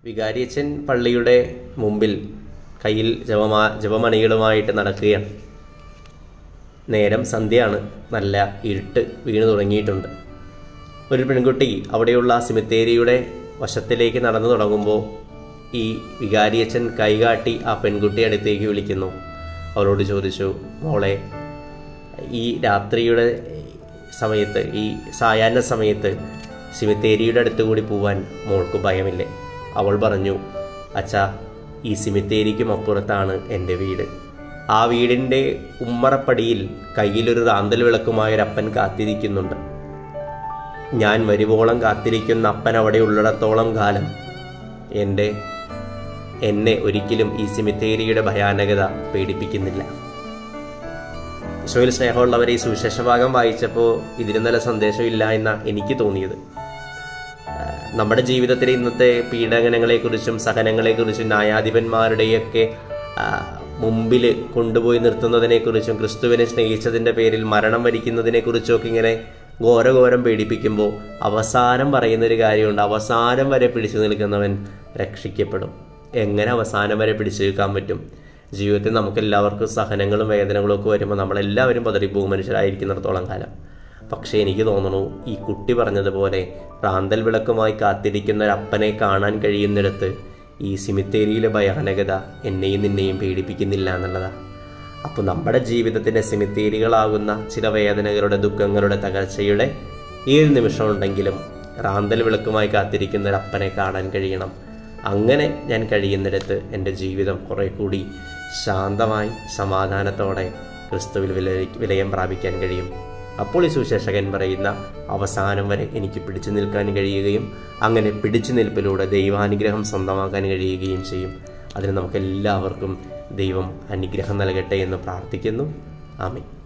വികാരിയച്ഛൻ പള്ളിയുടെ മുമ്പിൽ കയ്യിൽ ജപമാ ജപമണികളുമായിട്ട് നടക്കുകയാണ് നേരം സന്ധ്യയാണ് നല്ല ഇരുട്ട് വീണു തുടങ്ങിയിട്ടുണ്ട് ഒരു പെൺകുട്ടി അവിടെയുള്ള സിമിത്തേരിയുടെ വശത്തിലേക്ക് നടന്നു തുടങ്ങുമ്പോൾ ഈ വികാരിയച്ഛൻ കൈകാട്ടി ആ പെൺകുട്ടിയെ അടുത്തേക്ക് വിളിക്കുന്നു അവളോട് ചോദിച്ചു മോളെ ഈ രാത്രിയുടെ സമയത്ത് ഈ സായാഹ്ന സമയത്ത് സിമിത്തേരിയുടെ അടുത്ത് കൂടി പോവാൻ മോൾക്ക് ഭയമില്ലേ അവൾ പറഞ്ഞു അച്ഛാ ഈ സിമിത്തേരിക്കും അപ്പുറത്താണ് എൻ്റെ വീട് ആ വീടിൻ്റെ ഉമ്മറപ്പടിയിൽ കയ്യിലൊരു റാന്തൽ വിളക്കുമായൊരപ്പൻ കാത്തിരിക്കുന്നുണ്ട് ഞാൻ വരുവോളം കാത്തിരിക്കുന്ന അപ്പൻ അവിടെ ഉള്ളിടത്തോളം കാലം എൻ്റെ എന്നെ ഒരിക്കലും ഈ സിമിത്തേരിയുടെ ഭയാനകത പേടിപ്പിക്കുന്നില്ല ഈശോയിൽ സ്നേഹമുള്ളവരെ ഈ സുവിശേഷ ഭാഗം വായിച്ചപ്പോൾ ഇതിന് നല്ല സന്ദേശമില്ല എന്ന എനിക്ക് തോന്നിയത് നമ്മുടെ ജീവിതത്തിലെ ഇന്നത്തെ പീഡനങ്ങളെക്കുറിച്ചും സഹനങ്ങളെക്കുറിച്ചും ന്യായാധിപന്മാരുടെയൊക്കെ മുമ്പിൽ കൊണ്ടുപോയി നിർത്തുന്നതിനെക്കുറിച്ചും ക്രിസ്തുവിനെ സ്നേഹിച്ചതിൻ്റെ പേരിൽ മരണം വരിക്കുന്നതിനെക്കുറിച്ചും ഒക്കെ ഇങ്ങനെ ഘോരഘോരം പേടിപ്പിക്കുമ്പോൾ അവസാനം പറയുന്നൊരു കാര്യമുണ്ട് അവസാനം വരെ പിടിച്ചു നിൽക്കുന്നവൻ രക്ഷിക്കപ്പെടും എങ്ങനെ അവസാനം വരെ പിടിച്ചു നിൽക്കാൻ പറ്റും ജീവിതത്തിൽ നമുക്കെല്ലാവർക്കും സഹനങ്ങളും വേദനകളും ഒക്കെ വരുമ്പോൾ നമ്മളെല്ലാവരും പതറിപ്പോകും മനുഷ്യരായിരിക്കുന്നിടത്തോളം കാലം പക്ഷേ എനിക്ക് തോന്നുന്നു ഈ കുട്ടി പറഞ്ഞതുപോലെ റാന്തൽ വിളക്കുമായി കാത്തിരിക്കുന്ന ഒരു അപ്പനെ കാണാൻ കഴിയുന്നിടത്ത് ഈ സിമിത്തേരിയിലെ ഭയാനകത എന്നെയും നിന്നെയും പേടിപ്പിക്കുന്നില്ല എന്നുള്ളതാണ് അപ്പോൾ നമ്മുടെ ജീവിതത്തിൻ്റെ സിമിത്തേരികളാകുന്ന ചില വേദനകളുടെ ദുഃഖങ്ങളുടെ തകർച്ചയുടെ ഏത് നിമിഷം ഉണ്ടെങ്കിലും റാന്തൽ വിളക്കുമായി കാത്തിരിക്കുന്ന ഒരു അപ്പനെ കാണാൻ കഴിയണം അങ്ങനെ ഞാൻ കഴിയുന്നിടത്ത് എൻ്റെ ജീവിതം കുറെ കൂടി ശാന്തമായി സമാധാനത്തോടെ ക്രിസ്തുവിൽ വില വിലയം പ്രാപിക്കാൻ കഴിയും അപ്പോൾ ഈ സുശേഷകൻ പറയുന്ന അവസാനം വരെ എനിക്ക് പിടിച്ചു നിൽക്കാൻ കഴിയുകയും അങ്ങനെ പിടിച്ചു നിൽപ്പിലൂടെ ദൈവാനുഗ്രഹം സ്വന്തമാക്കാൻ കഴിയുകയും ചെയ്യും അതിന് നമുക്ക് എല്ലാവർക്കും ദൈവം അനുഗ്രഹം നൽകട്ടെ എന്ന് പ്രാർത്ഥിക്കുന്നു ആമീൻ